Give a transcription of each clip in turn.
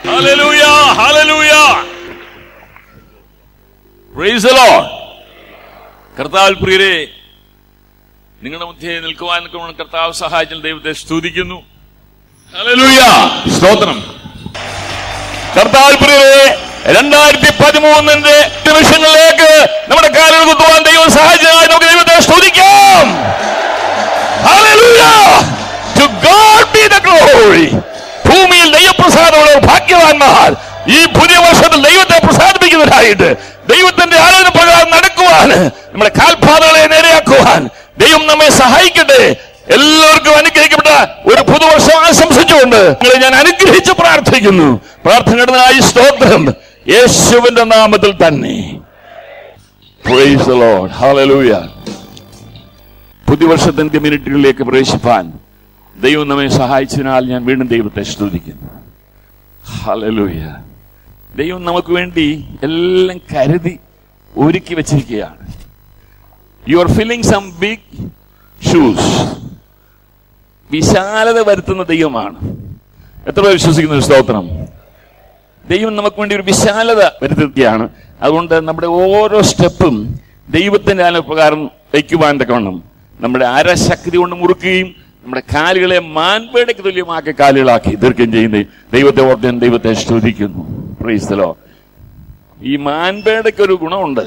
Hallelujah hallelujah praise the Lord കർത്താവിൽ പ്രിയരെ നിങ്ങളുടെ മധ്യേ നിൽക്കുവാൻ നിൽക്കുമ്പോൾ കർത്താവ് സഹായിച്ചാൽ ദൈവത്തെ സ്തുതിക്കുന്നു ഹല്ലേലൂയ സ്തോത്രം കർത്താവിൽ പ്രിയരെ രണ്ടായിരത്തി പതിമൂന്നിന്റെ നിമിഷങ്ങളിലേക്ക് നമ്മുടെ കാലുകൾ കുത്തുവാൻ ദൈവം സഹായിച്ചതായി നമുക്ക് ദൈവത്തെ സ്തുതിക്കാം Hallelujah! To God be the glory. ഭൂമിയിൽ ദൈവപ്രസാദമുള്ള ഭാഗ്യവാന്മാർ ഈ പുതിയ വർഷത്തിൽ ദൈവത്തെ പ്രസാദിപ്പിക്കുന്നതിനായിട്ട് ദൈവത്തിന്റെ ആലോചന പ്രകാരം നടക്കുവാൻ നമ്മുടെ കാൽപാതകളെ നേരെയാക്കുവാൻ ദൈവം നമ്മെ സഹായിക്കട്ടെ എല്ലാവർക്കും അനുഗ്രഹിക്കപ്പെട്ട ഒരു പുതുവർഷം ആശംസിച്ചുകൊണ്ട് നിങ്ങളെ ഞാൻ അനുഗ്രഹിച്ച് പ്രാർത്ഥിക്കുന്നു പ്രാർത്ഥനയുടേതായി സ്തോത്രം യേശുവിന്റെ നാമത്തിൽ തന്നെ Praise the Lord. Hallelujah. പുതുവർഷത്തിന്റെ മിനിറ്റുകളിലേക്ക് പ്രവേശിപ്പാൻ ദൈവം നമ്മെ സഹായിച്ചതിനാൽ ഞാൻ വീണ്ടും ദൈവത്തെ സ്തുതിക്കുന്നു ഹല്ലേലൂയ ദൈവം നമുക്ക് വേണ്ടി എല്ലാം കരുതി ഒരുക്കി വെച്ചിരിക്കുകയാണ് you are filling some big shoes വിശാലത വരുത്തുന്ന ദൈവമാണ് എത്ര പേർ വിശ്വസിക്കുന്നു ഒരു സ്തോത്രം ദൈവം നമുക്ക് വേണ്ടി ഒരു വിശാലത വരുത്തുകയാണ് അതുകൊണ്ട് നമ്മുടെ ഓരോ സ്റ്റെപ്പും ദൈവത്തിന്റെ അനുപ്രകാരം വയ്ക്കുവാൻ തക്കവണ്ണം നമ്മുടെ അരശക്തി കൊണ്ട് മുറുക്കുകയും നമ്മുടെ കാലുകളെ മാൻപേടയ്ക്ക് തുല്യമാക്കി കാലുകളാക്കി തീർക്കുകയും ചെയ്യുന്ന ദൈവത്തെ ഓർത്ത് ഞാൻ ദൈവത്തെ സ്തുതിക്കുന്നു പ്രീസ്തലോ ഈ മാൻപേടയ്ക്ക് ഒരു ഗുണമുണ്ട്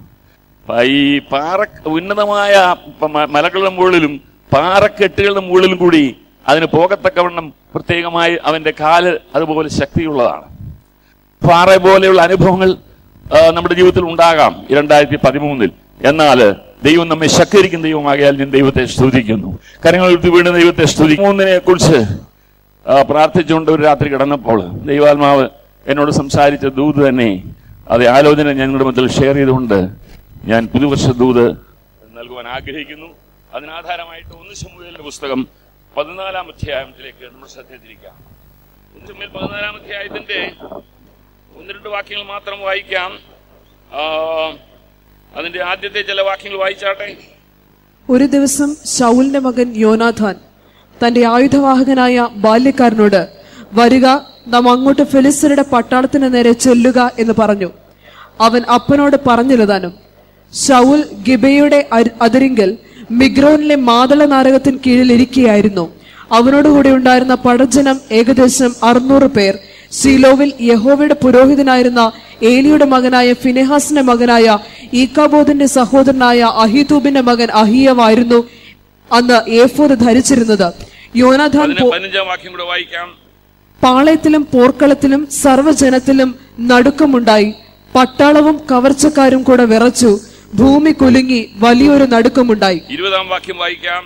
പ- ഈ പാറ ഉന്നതമായ പ- മ- മലകളുടെ മുകളിലും പാറക്കെട്ടുകളുടെ മുകളിലും കൂടി അതിന് പോകത്തക്കവണ്ണം പ്രത്യേകമായി അവന്റെ കാല് അതുപോലെ ശക്തിയുള്ളതാണ് പാറ പോലെയുള്ള അനുഭവങ്ങൾ ആ, നമ്മുടെ ജീവിതത്തിൽ ഉണ്ടാകാം ഈ രണ്ടായിരത്തി പതിമൂന്നിൽ എന്നാൽ ദൈവം നമ്മെ ശക്തിരിക്കുന്ന ദൈവമാകിയാൽ ഞാൻ ദൈവത്തെ സ്തുതിക്കുന്നു കരങ്ങൾ ഉയർത്തി വീണ്ടും ദൈവത്തെ സ്തുതിക്കുന്നതിനെ കുറിച്ച് പ്രാർത്ഥിച്ചുകൊണ്ട് ഒരു രാത്രി കിടന്നപ്പോൾ ദൈവാത്മാവ് എന്നോട് സംസാരിച്ച ദൂത് തന്നെ അത് ആലോചന ഞാൻ നിങ്ങളുടെ മധ്യത്തിൽ ഷെയർ ചെയ്തുകൊണ്ട് ഞാൻ പുതുവർഷ ദൂത് നൽകുവാൻ ആഗ്രഹിക്കുന്നു അതിനാധാരമായിട്ട് ഒന്ന് ശമുവേലിന്റെ പുസ്തകം പതിനാലാം അധ്യായത്തിലേക്ക് നമ്മൾ ശ്രദ്ധ തിരിക്കാം ഒന്ന് ശമൂവേൽ പതിനാലാം അധ്യായത്തിന്റെ ഒന്ന് രണ്ട് വാക്യങ്ങൾ മാത്രം വായിക്കാം ആ, അതിന്റെ ആദ്യത്തെ ചില വാക്യങ്ങൾ വായിച്ചാട്ടെ ഒരു ദിവസം ശൗലിന്റെ മകൻ യോനാഥാൻ തന്റെ ആയുധവാഹകനായ ബാല്യക്കാരനോട് വരിക നാം അങ്ങോട്ട് ഫിലിസ്തരുടെ പട്ടാളത്തിന് നേരെ ചെല്ലുക എന്ന് പറഞ്ഞു അവൻ അപ്പനോട് പറഞ്ഞിരുതാനും ശൗൽ ഗിബയുടെ അരി- അതിരിങ്കൽ മിഗ്രോനിലെ മാതള നാരകത്തിന് കീഴിൽ ഇരിക്കുകയായിരുന്നു അവനോടുകൂടി ഉണ്ടായിരുന്ന പടജനം ഏകദേശം അറുന്നൂറ് പേർ സീലോവിൽ യഹോവയുടെ പുരോഹിതനായിരുന്ന ഏലിയുടെ മകനായ ഫിനെഹാസിന്റെ മകനായ ഈക്കാബോദിന്റെ സഹോദരനായ അഹിതൂബിന്റെ മകൻ അഹിയവായിരുന്നു അന്ന് ഏഫോദ് ധരിച്ചിരുന്നത് യോനാഥാൻ പതിന- പോ- പതിനഞ്ചാം വാക്യം കൂടെ വായിക്കാം പാളയത്തിലും പോർക്കളത്തിലും സർവ്വജനത്തിലും നടുക്കമുണ്ടായി പട്ടാളവും കവർച്ചക്കാരും കൂടെ വിറച്ചു ഭൂമി കുലുങ്ങി വലിയൊരു നടുക്കമുണ്ടായി ഇരുപതാം വാക്യം വായിക്കാം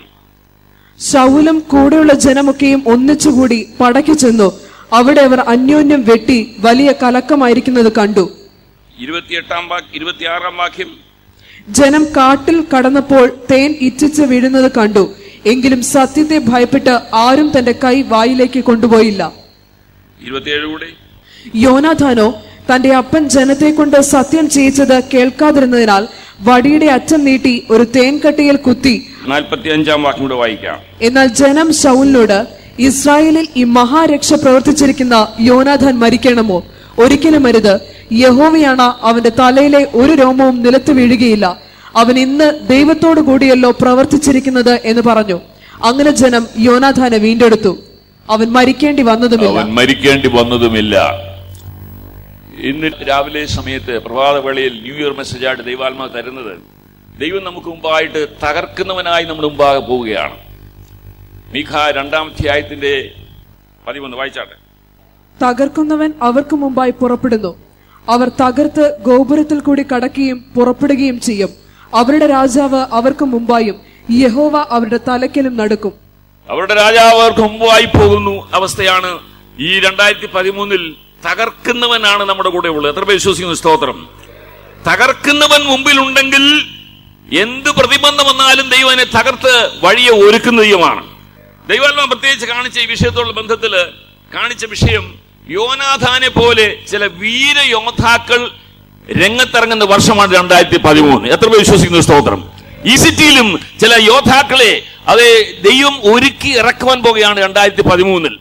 ശൗലും കൂടെയുള്ള ജനമൊക്കെയും ഒന്നിച്ചുകൂടി പടയ്ക്കു ചെന്നു അവിടെ അവർ അന്യോന്യം വെട്ടി വലിയ കലക്കമായിരിക്കുന്നത് കണ്ടു ഇരുപത്തിയെട്ടാം വാക്യം ഇരുപത്തിയാറാം വാക്യം ജനം കാട്ടിൽ കടന്നപ്പോൾ തേൻ ഇറ്റിച്ച് വീഴുന്നത് കണ്ടു എങ്കിലും സത്യത്തെ ഭയപ്പെട്ട് ആരും തന്റെ കൈ വായിലേക്ക് കൊണ്ടുപോയില്ല ഇരുപത്തിയേഴ് കൂടെ യോനാഥാനോ തന്റെ അപ്പൻ ജനത്തെ കൊണ്ട് സത്യം ചെയ്യിച്ചത് കേൾക്കാതിരുന്നതിനാൽ വടിയുടെ അറ്റം നീട്ടി ഒരു തേൻകട്ടിയിൽ കുത്തി നാൽപ്പത്തി അഞ്ചാം വാക്യം കൂടെ വായിക്കാം എന്നാൽ ജനം ശൗലിനോട് ഇസ്രായേലിൽ ഈ മഹാരക്ഷ പ്രവർത്തിച്ചിരിക്കുന്ന യോനാഥാൻ മരിക്കണമോ ഒരിക്കലും അരുത് യഹോവയാണ് അവന്റെ തലയിലെ ഒരു രോമവും നിലത്ത് വീഴുകയില്ല അവൻ ഇന്ന് ദൈവത്തോടു കൂടിയല്ലോ പ്രവർത്തിച്ചിരിക്കുന്നത് എന്ന് പറഞ്ഞു അങ്ങനെ ജനം യോനാഥാനെ വീണ്ടെടുത്തു അവൻ മരിക്കേണ്ടി വന്നതുമില്ല അവൻ മരിക്കേണ്ടി വന്നതുമില്ല ഇന്ന് രാവിലെ സമയത്ത് പ്രഭാതവേളയിൽ ന്യൂ ഇയർ മെസ്സേജായിട്ട് ദൈവാത്മാവ് തരുന്നത് ദൈവം നമുക്ക് മുമ്പായിട്ട് തകർക്കുന്നവനായി നമ്മുടെ മുമ്പാകെ പോവുകയാണ് മീഖ രണ്ടാം അധ്യായത്തിന്റെ പതിമൂന്ന് വായിച്ചാട്ടെ തകർക്കുന്നവൻ അവർക്ക് മുമ്പായി പുറപ്പെടുന്നു അവർ തകർത്ത് ഗോപുരത്തിൽ കൂടി കടക്കുകയും പുറപ്പെടുകയും ചെയ്യും അവരുടെ രാജാവ് അവർക്ക് മുമ്പായും യഹോവ അവരുടെ തലയ്ക്കലും നടക്കും അവരുടെ രാജാവ് അവർക്ക് മുമ്പായി പോകുന്നു അവസ്ഥയാണ് ഈ രണ്ടായിരത്തി പതിമൂന്നിൽ തകർക്കുന്നവനാണ് നമ്മുടെ കൂടെ ഉള്ളത് എത്ര പേര് വിശ്വസിക്കുന്നു സ്തോത്രം തകർക്കുന്നവൻ മുമ്പിലുണ്ടെങ്കിൽ എന്ത് പ്രതിബന്ധം വന്നാലും ദൈവം അതിനെ തകർത്ത് വഴിയെ ഒരുക്കുന്ന ദൈവമാണ് ദൈവാത്മാ പ്രത്യേകിച്ച് കാണിച്ച ഈ വിഷയത്തോടുള്ള ബന്ധത്തില് കാണിച്ച വിഷയം യോനാഥാനെ പോലെ ചില വീരയോദ്ധാക്കൾ രംഗത്തിറങ്ങുന്ന വർഷമാണ് രണ്ടായിരത്തി പതിമൂന്ന് എത്ര പേര് വിശ്വസിക്കുന്നു സ്തോത്രം ഈ സിറ്റിയിലും ചില യോദ്ധാക്കളെ അതെ ദൈവം ഒരുക്കി ഇറക്കുവാൻ പോകുകയാണ് രണ്ടായിരത്തി പതിമൂന്നിൽ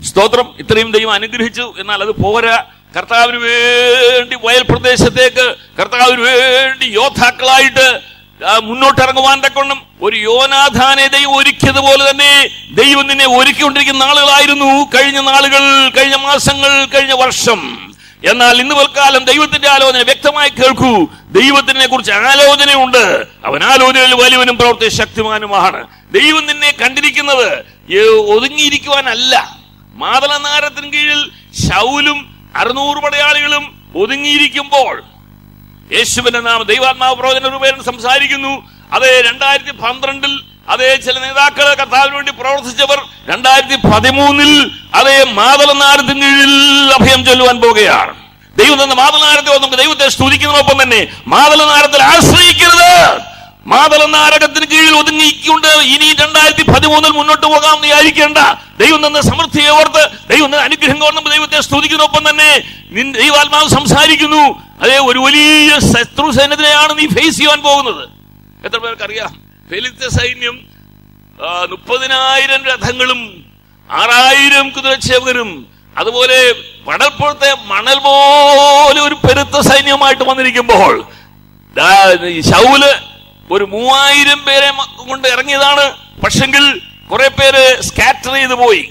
സ്തോത്രം ഇത്രയും ദൈവം അനുഗ്രഹിച്ചു എന്നാൽ അത് പോരാ കർത്താവിന് വേണ്ടി വയൽ പ്രദേശത്തേക്ക് കർത്താവിന് വേണ്ടി യോദ്ധാക്കളായിട്ട് ആ, മുന്നോട്ടിറങ്ങുവാൻ തക്കൊണ്ണം ഒരു യോനാഥാനെ ദൈവം ഒരുക്കിയതുപോലെ തന്നെ ദൈവം നിന്നെ ഒരുക്കിക്കൊണ്ടിരിക്കുന്ന നാളുകളായിരുന്നു കഴിഞ്ഞ നാളുകൾ കഴിഞ്ഞ മാസങ്ങൾ കഴിഞ്ഞ വർഷം എന്നാൽ ഇന്ന് തൽക്കാലം ദൈവത്തിന്റെ ആലോചന വ്യക്തമായി കേൾക്കൂ ദൈവത്തിനെ കുറിച്ച് ആലോചനയുണ്ട് അവൻ ആലോചനയിൽ വലിയവനും പ്രവർത്തി ശക്തിമാനുമാണ് ദൈവം നിന്നെ കണ്ടിരിക്കുന്നത് ഏ, ഒതുങ്ങിയിരിക്കുവാനല്ല മാതളനാരത്തിന് കീഴിൽ ശൗലും അറുന്നൂറ് പടയാളികളും ഒതുങ്ങിയിരിക്കുമ്പോൾ യേശുവിന്റെ നാമം ദൈവാത്മാവ് പ്രവചന രൂപേണ സംസാരിക്കുന്നു അതേ രണ്ടായിരത്തി പന്ത്രണ്ടിൽ അതേ ചില നേതാക്കൾ കർത്താവിന് വേണ്ടി പ്രവർത്തിച്ചവർ രണ്ടായിരത്തി പതിമൂന്നിൽ അതേ മാതളനാരത്തിന് കീഴിൽ അഭയം ചൊല്ലുവാൻ പോകുകയാണ് ദൈവം തന്ന മാതളനാരത്തെ നമുക്ക് ദൈവത്തെ സ്തുതിക്കുന്നതോടൊപ്പം തന്നെ മാതളനാരത്തിൽ ആശ്രയിക്കരുത് മാതളനാരകത്തിന് കീഴിൽ ഒതുങ്ങിക്കൊണ്ട് ഇനി രണ്ടായിരത്തി പതിമൂന്നിൽ മുന്നോട്ട് പോകാം എന്ന് വിചാരിക്കേണ്ട ദൈവം തന്ന സമൃദ്ധിയെ ഓർത്ത് ദൈവം തന്ന അനുഗ്രഹം ഓർത്ത് നമ്മൾ ദൈവത്തെ സ്തുതിക്കുന്നതോടൊപ്പം തന്നെ നിൻ- ദൈവാത്മാവ് സംസാരിക്കുന്നു അതേ ഒരു വലിയ ശത്രു സൈന്യത്തിനെയാണ് നീ ഫേസ് ചെയ്യാൻ പോകുന്നത് എത്ര പേർക്കറിയാം ഫെലിസ്ത സൈന്യം ആ, മുപ്പതിനായിരം രഥങ്ങളും ആറായിരം കുതിരച്ചേവകരും അതുപോലെ പടൽപ്പുറത്തെ മണൽ പോലെ ഒരു പെരുത്ത സൈന്യമായിട്ട് വന്നിരിക്കുമ്പോൾ ദാ ഈ ശൗല് ഒരു മൂവായിരം പേരെ മ- കൊണ്ട് ഇറങ്ങിയതാണ് പക്ഷെങ്കിൽ കുറെ പേര് സ്കാറ്റർ ചെയ്തു പോയി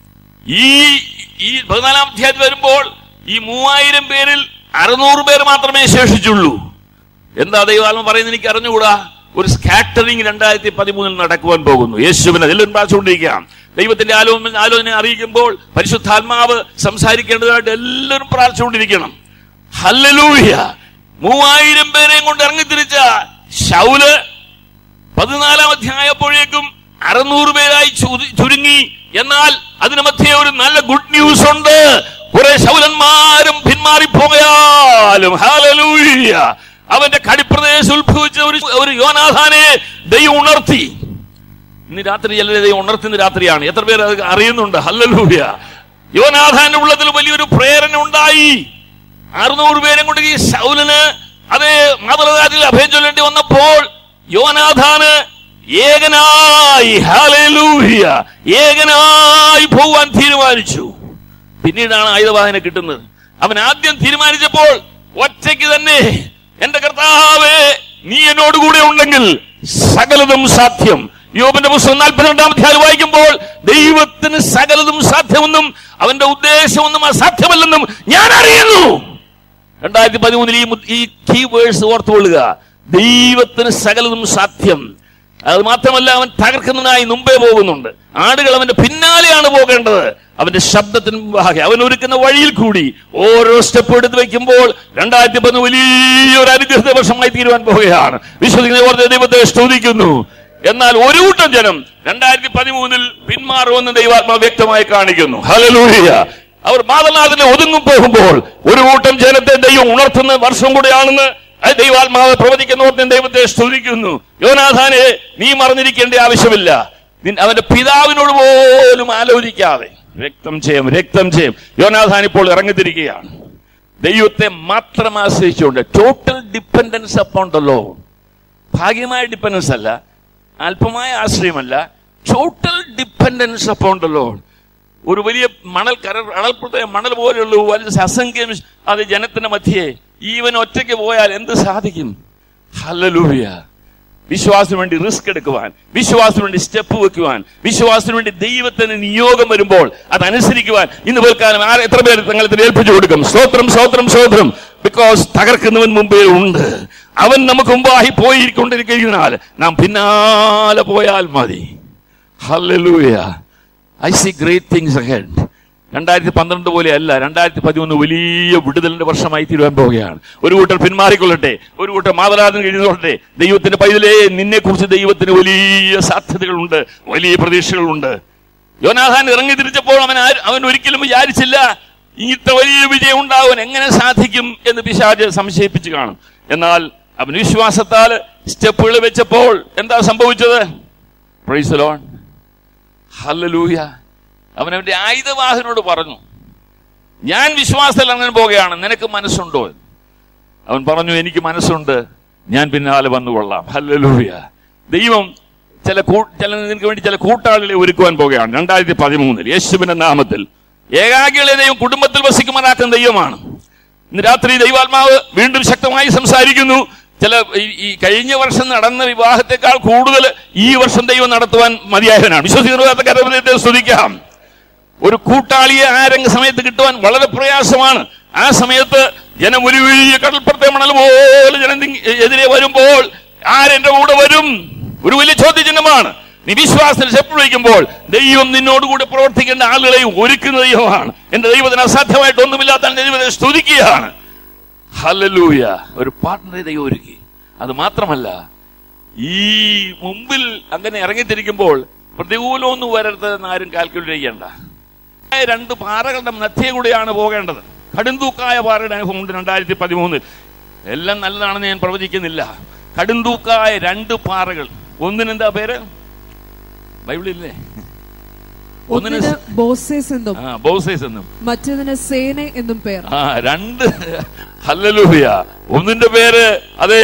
ഈ ഈ പതിനാലാം അധ്യായത്തിൽ വരുമ്പോൾ ഈ മൂവായിരം പേരിൽ അറുന്നൂറ് പേർ മാത്രമേ ശേഷിച്ചുള്ളൂ എന്താ ദൈവാത്മ പറയുന്നത് എനിക്ക് അറിഞ്ഞുകൂടാ ഒരു സ്കാറ്ററിംഗ് രണ്ടായിരത്തി പതിമൂന്നിൽ നടക്കുവാൻ പോകുന്നു യേശുവിനെ എല്ലാവരും പ്രാർത്ഥിച്ചുകൊണ്ടിരിക്കാം ദൈവത്തിന്റെ ആലോചന ആലോചന അറിയിക്കുമ്പോൾ പരിശുദ്ധാത്മാവ് സംസാരിക്കേണ്ടതായിട്ട് എല്ലാവരും പ്രാർത്ഥിച്ചുകൊണ്ടിരിക്കണം ഹല്ലലൂയ മൂവായിരം പേരെയും കൊണ്ട് ഇറങ്ങിത്തിരിച്ച ശൗല് പതിനാലാം അധ്യായപ്പോഴേക്കും അറുന്നൂറ് പേരായി ചുരു- ചുരുങ്ങി എന്നാൽ അതിന് മധ്യേ ഒരു നല്ല ഗുഡ് ന്യൂസ് ഉണ്ട് കുറെ ശൗലന്മാരും പിന്മാറിപ്പോയാലും ഹാലലൂയ അവന്റെ കടിപ്രദേശം ഉത്ഭവിച്ച ഒരു ഒരു യോനാഥാനെ ദൈവം ഉണർത്തി ഇന്ന് രാത്രി ചിലരെ ദൈവം ഉണർത്തുന്ന രാത്രിയാണ് എത്ര പേർ അത് അറിയുന്നുണ്ട് ഹല്ലലൂയ യോനാഥാന്റെ ഉള്ളതിൽ വലിയൊരു പ്രേരണ ഉണ്ടായി അറുന്നൂറ് പേരെ കൊണ്ട് ഈ ശൗലിന് അതേ മാതൃകാരിൽ അഭയം ചൊല്ലേണ്ടി വന്നപ്പോൾ യോനാഥാന് ഏകനായി ഹല്ലേലൂയ ഏകനായി പോവാൻ തീരുമാനിച്ചു പിന്നീടാണ് ആയുധവാഹന കിട്ടുന്നത് അവൻ ആദ്യം തീരുമാനിച്ചപ്പോൾ ഒറ്റയ്ക്ക് തന്നെ എന്റെ കർത്താവേ നീ എന്നോട് കൂടെ ഉണ്ടെങ്കിൽ സകലതും സാധ്യം യോബിന്റെ പുസ്തകം നാൽപ്പത്തിരണ്ടാം അധ്യായം വായിക്കുമ്പോൾ ദൈവത്തിന് സകലതും സാധ്യമെന്നും അവന്റെ ഉദ്ദേശമൊന്നും അസാധ്യമല്ലെന്നും ഞാൻ അറിയുന്നു രണ്ടായിരത്തി പതിമൂന്നിൽ ഈ മു- ഈ കീ വേഴ്സ് ഓർത്തുകൊള്ളുക ദൈവത്തിന് സകലതും സാധ്യം അത് മാത്രമല്ല അവൻ തകർക്കുന്നതിനായി മുമ്പേ പോകുന്നുണ്ട് ആടുകൾ അവന്റെ പിന്നാലെയാണ് പോകേണ്ടത് അവന്റെ ശബ്ദത്തിന് മുമ്പാകെ അവൻ ഒരുക്കുന്ന വഴിയിൽ കൂടി ഓരോ സ്റ്റെപ്പ് എടുത്ത് വെക്കുമ്പോൾ രണ്ടായിരത്തി പതിനൊന്ന് വലിയൊരു അനുഗ്രഹ വർഷമായി തീരുവാൻ പോവുകയാണ് വിശ്വസിക്കുന്ന ഓർത്ത് ദൈവത്തെ സ്തുതിക്കുന്നു എന്നാൽ ഒരു കൂട്ടം ജനം രണ്ടായിരത്തി പതിമൂന്നിൽ പിന്മാറുമെന്ന് ദൈവാത്മാവ് വ്യക്തമായി കാണിക്കുന്നു ഹലലൂയ അവർ മാതനാഥനെ ഒതുങ്ങും പോകുമ്പോൾ ഒരു കൂട്ടം ജനത്തെ ദൈവം ഉണർത്തുന്ന വർഷം കൂടെയാണെന്ന് അത് ദൈവാത്മാവ് പ്രവചിക്കുന്നവർക്ക് ദൈവത്തെ സ്തുതിക്കുന്നു യോനാഥാനെ നീ മറന്നിരിക്കേണ്ട ആവശ്യമില്ല നിൻ- അവന്റെ പിതാവിനോട് പോലും ആലോചിക്കാതെ രക്തം ചെയ്യും രക്തം ചെയ്യും യോനാഥാൻ ഇപ്പോൾ ഇറങ്ങിത്തിരിക്കുകയാണ് ദൈവത്തെ മാത്രം ആശ്രയിച്ചുകൊണ്ട് total dependence upon the Lord ഭാഗ്യമായ ഡിപ്പെൻഡൻസ് അല്ല അല്പമായ ആശ്രയമല്ല total dependence upon the Lord ഒരു വലിയ മണൽ കര അടൽപ്പുറത്തെ മണൽ പോലെയുള്ള വലിയ അസംഖ്യം അത് ജനത്തിന്റെ മധ്യേ ഈവൻ ഒറ്റയ്ക്ക് പോയാൽ എന്ത് സാധിക്കും ഹല്ലലൂയ വിശ്വാസത്തിന് വേണ്ടി റിസ്ക് എടുക്കുവാൻ വിശ്വാസത്തിന് വേണ്ടി സ്റ്റെപ്പ് വെക്കുവാൻ വിശ്വാസത്തിന് വേണ്ടി ദൈവത്തിന് നിയോഗം വരുമ്പോൾ അതനുസരിക്കുവാൻ ഇന്ന് പോൽക്കാലം ആരെ എത്ര പേര് തങ്ങളത്തിന് ഏൽപ്പിച്ചു കൊടുക്കും സ്തോത്രം സ്തോത്രം സ്തോത്രം ബിക്കോസ് തകർക്കുന്നവൻ മുമ്പേ ഉണ്ട് അവൻ നമുക്ക് മുമ്പായി പോയിക്കൊണ്ടിരിക്കുന്നതിനാൽ നാം പിന്നാലെ പോയാൽ മതി hallelujah I see great things ahead രണ്ടായിരത്തി പന്ത്രണ്ട് പോലെ അല്ല രണ്ടായിരത്തി പതിമൂന്ന് വലിയ വിടുതലിന്റെ വർഷമായി തീരുവാൻ പോവുകയാണ് ഒരു കൂട്ടർ പിന്മാറിക്കൊള്ളട്ടെ ഒരു കൂട്ടർ മാതരാജന് കഴിഞ്ഞുകൊള്ളട്ടെ ദൈവത്തിന്റെ പൈതലേ നിന്നെ കുറിച്ച് ദൈവത്തിന് വലിയ സാധ്യതകളുണ്ട് വലിയ പ്രതീക്ഷകളുണ്ട് യോനാഥാൻ ഇറങ്ങി തിരിച്ചപ്പോൾ അവൻ ആര്- അവൻ ഒരിക്കലും വിചാരിച്ചില്ല ഇങ്ങനത്തെ വലിയ വിജയം ഉണ്ടാവാൻ എങ്ങനെ സാധിക്കും എന്ന് പിശാജ് സംശയിപ്പിച്ച് കാണും എന്നാൽ അവൻ വിശ്വാസത്താൽ സ്റ്റെപ്പുകൾ വെച്ചപ്പോൾ എന്താ സംഭവിച്ചത് പ്രൈസ് ലോൺ ഹല്ലലൂയ അവൻ അവന്റെ ആയുധവാഹനോട് പറഞ്ഞു ഞാൻ വിശ്വാസത്തിൽ അങ്ങനെ പോകുകയാണ് നിനക്ക് മനസ്സുണ്ടോ എന്ന്. അവൻ പറഞ്ഞു എനിക്ക് മനസ്സുണ്ട് ഞാൻ പിന്നാലെ വന്നുകൊള്ളാം ഹല്ലലൂയ ദൈവം ചില കൂ- ചില നിനക്ക് വേണ്ടി ചില കൂട്ടാളികളെ ഒരുക്കുവാൻ പോകുകയാണ് രണ്ടായിരത്തി പതിമൂന്നിൽ യേശുവിന്റെ നാമത്തിൽ ഏകാഗികളെ ദൈവം കുടുംബത്തിൽ വസിക്കുമാറാക്കുന്ന ദൈവമാണ് ഇന്ന് രാത്രി ദൈവാത്മാവ് വീണ്ടും ശക്തമായി സംസാരിക്കുന്നു ചില ഈ- ഈ കഴിഞ്ഞ വർഷം നടന്ന വിവാഹത്തെക്കാൾ കൂടുതൽ ഈ വർഷം ദൈവം നടത്തുവാൻ മതിയായവനാണ് വിശ്വസിക്കുന്ന കരമത്തെ സ്തുതിക്കാം ഒരു കൂട്ടാളിയെ ആ രംഗ സമയത്ത് കിട്ടുവാൻ വളരെ പ്രയാസമാണ് ആ സമയത്ത് ജനം ഒരു വലിയ കടൽപ്പുറത്തെ മണൽ പോലെ ജനം തിങ്ങി- എതിരെ വരുമ്പോൾ ആരെന്റെ കൂടെ വരും ഒരു വലിയ ചോദ്യചിഹ്നമാണ് നീ വിശ്വാസത്തിൽ സ്റ്റെപ്പ് വയ്ക്കുമ്പോൾ ദൈവം നിന്നോടുകൂടി പ്രവർത്തിക്കേണ്ട ആളുകളെ ഒരുക്കുന്ന ദൈവമാണ് എന്റെ ദൈവത്തിന് അസാധ്യമായിട്ട് ഒന്നുമില്ലാത്ത ദൈവത്തെ സ്തുതിക്കുകയാണ് ഹല്ലേലൂയ ഒരു പാർട്ട്ണറെ ദൈവം ഒരുക്കി അത് മാത്രമല്ല ഈ മുമ്പിൽ അങ്ങനെ ഇറങ്ങിത്തിരിക്കുമ്പോൾ പ്രതികൂലമൊന്നും വരരുതെന്ന് ആരും കാൽക്കുലേറ്റ് ചെയ്യണ്ട ഈ രണ്ട് പാറകളുടെ മധ്യേ കൂടെയാണ് പോകേണ്ടത് കടുന്തൂക്കായ പാറയുടെ അനുഭവം ഉണ്ട് രണ്ടായിരത്തി പതിമൂന്നിൽ എല്ലാം നല്ലതാണെന്ന് ഞാൻ പ്രവചിക്കുന്നില്ല കടുന്തൂക്കായ രണ്ട് പാറകൾ ഒന്നിനെന്താ പേര് ബൈബിളില്ലേ ഒന്നിന് ഒന്നിന് ബോസേസ് എന്നും ആ ബോസേസ് എന്നും മറ്റേതിന് സേന എന്നും പേർ ആ രണ്ട് ഹല്ലലൂയ ഒന്നിന്റെ പേര് അതേ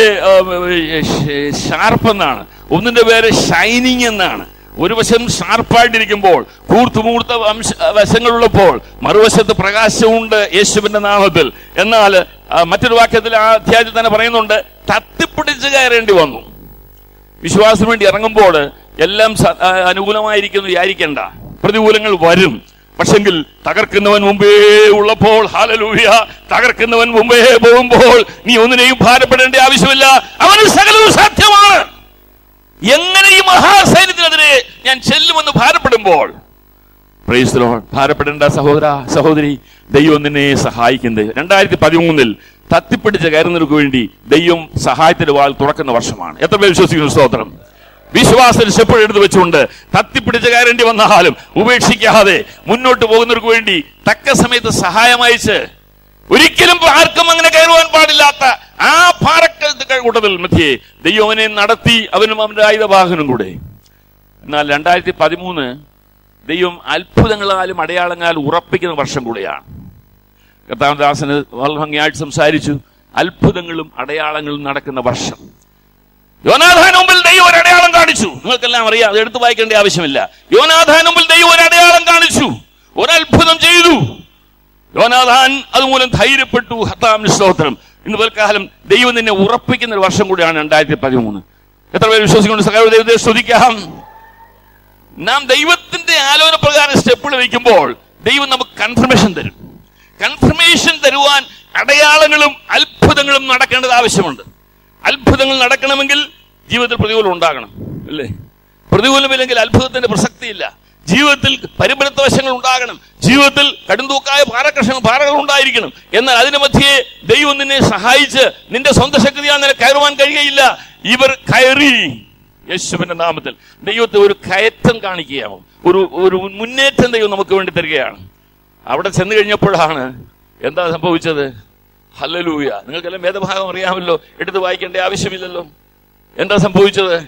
ഷാർപ്പ് എന്നാണ് ഒന്നിന്റെ പേര് ഷൈനിങ് എന്നാണ് ഒരു വശം ഷാർപ്പായിട്ടിരിക്കുമ്പോൾ കൂർത്തുമൂർത്ത വംശ വശങ്ങളുള്ളപ്പോൾ മറുവശത്ത് പ്രകാശമുണ്ട് യേശുവിന്റെ നാമത്തിൽ എന്നാൽ ആ, മറ്റൊരു വാക്യത്തിൽ ആ അധ്യായത്തിൽ തന്നെ പറയുന്നുണ്ട് തത്തിപ്പിടിച്ച് കയറേണ്ടി വന്നു വിശ്വാസത്തിന് വേണ്ടി ഇറങ്ങുമ്പോൾ എല്ലാം സ- ആ, അനുകൂലമായിരിക്കുന്നു വിചാരിക്കേണ്ട പ്രതികൂലങ്ങൾ വരും പക്ഷെങ്കിൽ തകർക്കുന്നവൻ മുമ്പേ ഉള്ളപ്പോൾ ഹാലലൂയ തകർക്കുന്നവൻ മുമ്പേ പോകുമ്പോൾ നീ ഒന്നിനെയും ഭാരപ്പെടേണ്ട ആവശ്യമില്ല അവന് സകലവും സാധ്യമാണ് എങ്ങനെ ഈ മഹാസൈന്യത്തിനെതിരെ ഞാൻ ചെല്ലുമെന്ന് ഭാരപ്പെടുമ്പോൾ Praise the Lord. ഭാരപ്പെടേണ്ട സഹോദര സഹോദരി ദൈവം നിന്നെ സഹായിക്കുന്നത് രണ്ടായിരത്തി പതിമൂന്നിൽ തത്തിപ്പിടിച്ച കയറുന്നവർക്ക് വേണ്ടി ദൈവം സഹായത്തിന്റെ വാൾ തുറക്കുന്ന വർഷമാണ് എത്ര പേര് വിശ്വസിക്കുന്നു സ്തോത്രം വിശ്വാസത്തിൽ സ്റ്റെപ്പ് എടുത്ത് വെച്ചുകൊണ്ട് തത്തിപ്പിടിച്ച് കയറേണ്ടി വന്നാലും ഉപേക്ഷിക്കാതെ മുന്നോട്ട് പോകുന്നവർക്ക് വേണ്ടി തക്ക സമയത്ത് സഹായം അയച്ച് ഒരിക്കലും ആർക്കും അങ്ങനെ കയറുവാൻ പാടില്ലാത്ത ആ പാറക്കൽ കൂട്ടത്തിൽ മധ്യേ ദൈവം അവനെ നടത്തി അവനും അവന്റെ ആയുധവാഹനം കൂടെ എന്നാൽ രണ്ടായിരത്തി പതിമൂന്ന് ദൈവം അത്ഭുതങ്ങളാലും അടയാളങ്ങളാലും ഉറപ്പിക്കുന്ന വർഷം കൂടെയാണ് കർത്താവദാസന് വളരെ ഭംഗിയായിട്ട് സംസാരിച്ചു അത്ഭുതങ്ങളും അടയാളങ്ങളും നടക്കുന്ന വർഷം യോനാഥാൻ മുമ്പിൽ ദൈവം ഒരു അടയാളം കാണിച്ചു നിങ്ങൾക്കെല്ലാം അറിയാം അത് എടുത്തു വായിക്കേണ്ട ആവശ്യമില്ല യോനാഥാൻ മുമ്പിൽ ദൈവം ഒരു അടയാളം കാണിച്ചു ഒരു അത്ഭുതം ചെയ്തു യോനാഥാൻ അതുമൂലം ധൈര്യപ്പെട്ടു ഹത്താമിന് സ്തോത്രം ഇന്ന് പൽക്കാലം ദൈവം നിന്നെ ഉറപ്പിക്കുന്ന ഒരു വർഷം കൂടിയാണ് രണ്ടായിരത്തി പതിമൂന്ന് എത്ര പേര് വിശ്വസിക്കൊണ്ട് സകല ദൈവത്തെ സ്തുതിക്കാം നാം ദൈവത്തിന്റെ ആലോചന പ്രകാരം സ്റ്റെപ്പുകൾ വയ്ക്കുമ്പോൾ ദൈവം നമുക്ക് കൺഫർമേഷൻ തരും കൺഫർമേഷൻ തരുവാൻ അടയാളങ്ങളും അത്ഭുതങ്ങളും നടക്കേണ്ടത് ആവശ്യമുണ്ട് അത്ഭുതങ്ങൾ നടക്കണമെങ്കിൽ ജീവിതത്തിൽ പ്രതികൂലം ഉണ്ടാകണം അല്ലേ പ്രതികൂലമില്ലെങ്കിൽ അത്ഭുതത്തിന്റെ പ്രസക്തിയില്ല ജീവിതത്തിൽ പരിബലത്ത വശങ്ങൾ ഉണ്ടാകണം ജീവിതത്തിൽ കടുന്തൂക്കായ പാറകൃഷ്ണ പാറകൾ ഉണ്ടായിരിക്കണം എന്നാൽ അതിന് മധ്യേ ദൈവം നിന്നെ സഹായിച്ച് നിന്റെ സ്വന്തം ശക്തിയാൽ നിന്നെ കയറുവാൻ കഴിയുകയില്ല ഇവർ കയറി യേശുവിന്റെ നാമത്തിൽ ദൈവത്തെ ഒരു കയറ്റം കാണിക്കുകയാവും ഒരു ഒരു മുന്നേറ്റം ദൈവം നമുക്ക് വേണ്ടി തരികയാണ് അവിടെ ചെന്ന് കഴിഞ്ഞപ്പോഴാണ് എന്താ സംഭവിച്ചത് ഹല്ലലൂയ നിങ്ങൾക്കെല്ലാം വേദഭാഗം അറിയാമല്ലോ എടുത്ത് വായിക്കേണ്ട ആവശ്യമില്ലല്ലോ എന്താ സംഭവിച്ചത്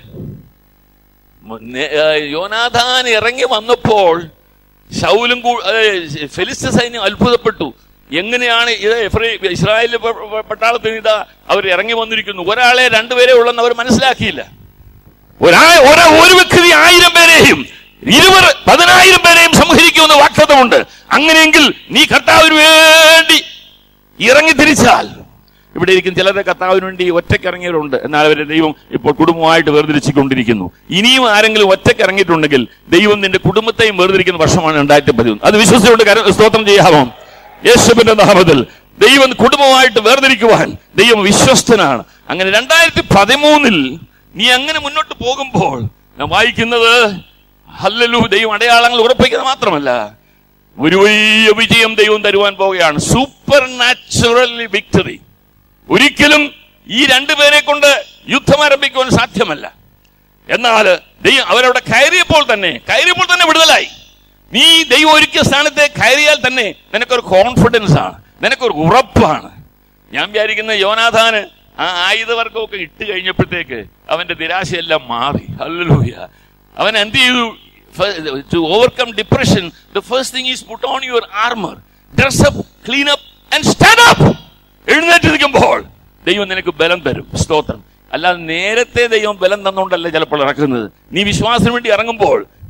മ- നേ- ആ, യോനാഥാൻ ഇറങ്ങി വന്നപ്പോൾ ശൗലും കൂ- ഏ, ഫെലിസ്ത്യ സൈന്യം അത്ഭുതപ്പെട്ടു എങ്ങനെയാണ് ഇത് എഫ്രൈ ഇസ്രായേലിലെ പ- പ- പട്ടാളത്തിന് ഇതാ അവർ ഇറങ്ങി വന്നിരിക്കുന്നു ഒരാളെ രണ്ടുപേരെ ഉള്ളെന്ന് അവർ മനസ്സിലാക്കിയില്ല ഒരാ ഒരാ ഒരു വ്യക്തി ആയിരം പേരെയും ഇരുവർ പതിനായിരം പേരെയും സംഹരിക്കുമെന്ന് വാക്തത്വമുണ്ട് അങ്ങനെയെങ്കിൽ നീ കർത്താവിന് വേണ്ടി ഇറങ്ങി തിരിച്ചാൽ ഇവിടെ ഇരിക്കുന്ന ചിലരെ കർത്താവിന് വേണ്ടി ഒറ്റയ്ക്ക് ഇറങ്ങിയവരുണ്ട് എന്നാൽ അവരെ ദൈവം ഇപ്പോൾ കുടുംബമായിട്ട് വേർതിരിച്ചുകൊണ്ടിരിക്കുന്നു ഇനിയും ആരെങ്കിലും ഒറ്റയ്ക്ക് ഇറങ്ങിയിട്ടുണ്ടെങ്കിൽ ദൈവം നിന്റെ കുടുംബത്തെയും വേർതിരിക്കുന്ന വർഷമാണ് രണ്ടായിരത്തി പതിമൂന്ന് അത് വിശ്വസിച്ചുകൊണ്ട് കര- സ്തോത്രം ചെയ്യാമോ യേശുവിന്റെ നാമത്തിൽ ദൈവം കുടുംബമായിട്ട് വേർതിരിക്കുവാൻ ദൈവം വിശ്വസ്തനാണ് അങ്ങനെ രണ്ടായിരത്തി പതിമൂന്നിൽ നീ അങ്ങനെ മുന്നോട്ട് പോകുമ്പോൾ ഞാൻ വായിക്കുന്നത് ഹല്ലലു ദൈവം അടയാളങ്ങൾ ഉറപ്പിക്കുന്നത് മാത്രമല്ല ഒരു വലിയ വിജയം ദൈവം തരുവാൻ പോവുകയാണ് സൂപ്പർ നാച്ചുറൽ വിക്ടറി ഒരിക്കലും ഈ രണ്ടുപേരെ കൊണ്ട് യുദ്ധം ആരംഭിക്കുവാൻ സാധ്യമല്ല എന്നാൽ ദൈവം അവരവിടെ കയറിയപ്പോൾ തന്നെ കയറിയപ്പോൾ തന്നെ വിടുതലായി നീ ദൈവം ഒരുക്കിയ സ്ഥാനത്തെ കയറിയാൽ തന്നെ നിനക്കൊരു കോൺഫിഡൻസ് ആണ് നിനക്കൊരു ഉറപ്പാണ് ഞാൻ വിചാരിക്കുന്ന യോനാഥാന് ആ ആയുധവർഗമൊക്കെ ഇട്ട് കഴിഞ്ഞപ്പോഴത്തേക്ക് അവന്റെ നിരാശയെല്ലാം മാറി ഹല്ലേലൂയ അവൻ എന്ത് ചെയ്തു to overcome depression the first thing is put on your armour dress up clean up and stand up എഴുന്നേറ്റ് നിൽക്കുമ്പോൾ ദൈവം നിനക്ക് ബലം തരും സ്തോത്രം അല്ലാതെ നേരത്തെ ദൈവം ബലം തന്നുകൊണ്ടല്ല ചിലപ്പോൾ ഇറക്കുന്നത് നീ വിശ്വാസത്തിന് വേണ്ടി ഇറങ്ങുമ്പോൾ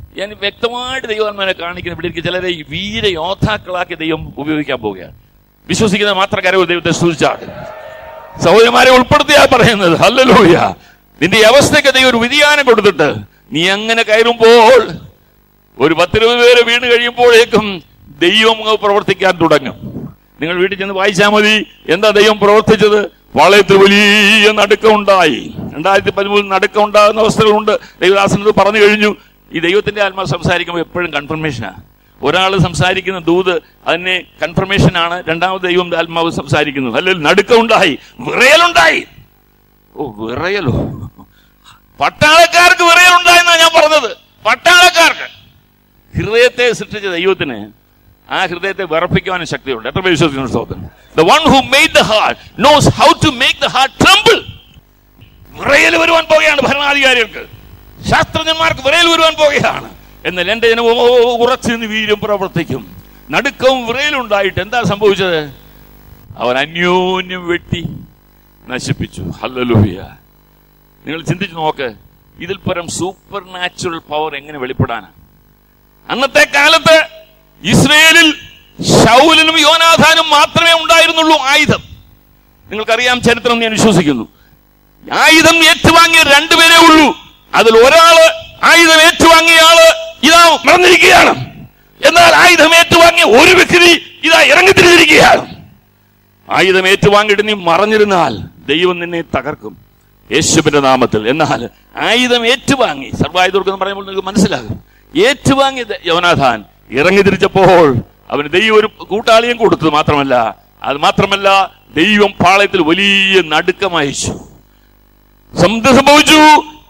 ഞാൻ വ്യക്തമായിട്ട് ദൈവാത്മാനെ കാണിക്കുന്ന ഇവിടെ ഇരിക്കുന്ന ചിലരെ ഈ വീര യോദ്ധാക്കളാക്കി ദൈവം ഉപയോഗിക്കാൻ പോവുകയാണ് വിശ്വസിക്കുന്ന മാത്രക്കാരെ ദൈവത്തെ സ്തുതിച്ചാണ് സഹോദരന്മാരെ ഉൾപ്പെടുത്തിയാ പറയുന്നത് ഹല്ലലൂയ നിന്റെ ഈ അവസ്ഥയ്ക്ക് ദൈവം ഒരു വ്യതിയാനം കൊടുത്തിട്ട് നീ അങ്ങനെ കയറുമ്പോൾ ഒരു പത്തിരുപത് പേര് വീണ് കഴിയുമ്പോഴേക്കും ദൈവം അങ്ങ് പ്രവർത്തിക്കാൻ തുടങ്ങും നിങ്ങൾ വീട്ടിൽ ചെന്ന് വായിച്ചാൽ മതി എന്താ ദൈവം പ്രവർത്തിച്ചത് വളയത്തിൽ വലിയ നടുക്കം ഉണ്ടായി രണ്ടായിരത്തി പതിമൂന്നിൽ നടുക്കം ഉണ്ടാകുന്ന അവസ്ഥകളുണ്ട് ദൈവദാസനത് പറഞ്ഞു കഴിഞ്ഞു ഈ ദൈവത്തിന്റെ ആത്മാവ് സംസാരിക്കുമ്പോൾ എപ്പോഴും കൺഫർമേഷനാണ് ഒരാൾ സംസാരിക്കുന്ന ദൂത് അതിനെ കൺഫർമേഷനാണ് രണ്ടാമത് ദൈവം ആത്മാവ് സംസാരിക്കുന്നത് അല്ലെങ്കിൽ നടുക്കം ഉണ്ടായി വിറയലുണ്ടായി ഓ വിറയലോ പട്ടാളക്കാർക്ക് വിറയലുണ്ടായെന്നാണ് ഞാൻ പറഞ്ഞത് പട്ടാളക്കാർക്ക് ഹൃദയത്തെ സൃഷ്ടിച്ച ദൈവത്തിന് ആ ഹൃദയത്തെ വിറപ്പിക്കുവാനും ശക്തിയുണ്ട് എത്ര പേര് വിശ്വസിക്കുന്നു സ്തോത്രം the one who made the heart knows how to make the heart tremble വിറയൽ വരുവാൻ പോകുകയാണ് ഭരണാധികാരികൾക്ക് ശാസ്ത്രജ്ഞന്മാർക്ക് വിറയൽ വരുവാൻ പോകുകയാണ് എന്നാൽ എന്റെ ജനം ഉറച്ചു നിന്ന് വീര്യം പ്രവർത്തിക്കും നടുക്കവും വിറയലുണ്ടായിട്ട് എന്താ സംഭവിച്ചത് അവൻ അന്യോന്യം വെട്ടി നശിപ്പിച്ചു ഹല്ലലൂയ നിങ്ങൾ ചിന്തിച്ചു നോക്ക് ഇതിൽ പരം സൂപ്പർ നാച്ചുറൽ പവർ എങ്ങനെ വെളിപ്പെടാനാണ് അന്നത്തെ കാലത്ത് ഇസ്രയേലിൽ ശൗലിനും യോനാഥാനും മാത്രമേ ഉണ്ടായിരുന്നുള്ളൂ ആയുധം നിങ്ങൾക്കറിയാം ചരിത്രം ഞാൻ വിശ്വസിക്കുന്നു ആയുധം ഏറ്റുവാങ്ങിയ രണ്ടുപേരേ ഉള്ളൂ അതിൽ ഒരാള് ആയുധം ഏറ്റുവാങ്ങിയ ആള് ഇതാ മറന്നിരിക്കുകയാണ് എന്നാൽ ആയുധം ഏറ്റുവാങ്ങിയ ഒരു വ്യക്തി ഇതാ ഇറങ്ങിത്തിരിച്ചിരിക്കുകയാണ് ആയുധം ഏറ്റുവാങ്ങിയിട്ട് നീ മറഞ്ഞിരുന്നാൽ ദൈവം നിന്നെ തകർക്കും യേശുവിന്റെ നാമത്തിൽ എന്നാൽ ആയുധം ഏറ്റുവാങ്ങി സർവായുധർക്ക് എന്ന് പറയുമ്പോൾ നിങ്ങൾക്ക് മനസ്സിലാകും ഏറ്റുവാങ്ങി ദ- യോനാഥാൻ ഇറങ്ങി തിരിച്ചപ്പോൾ അവന് ദൈവം ഒരു കൂട്ടാളിയും കൊടുത്തു മാത്രമല്ല അത് മാത്രമല്ല ദൈവം പാളയത്തിൽ വലിയ നടുക്കം അയച്ചു എന്ത് സംഭവിച്ചു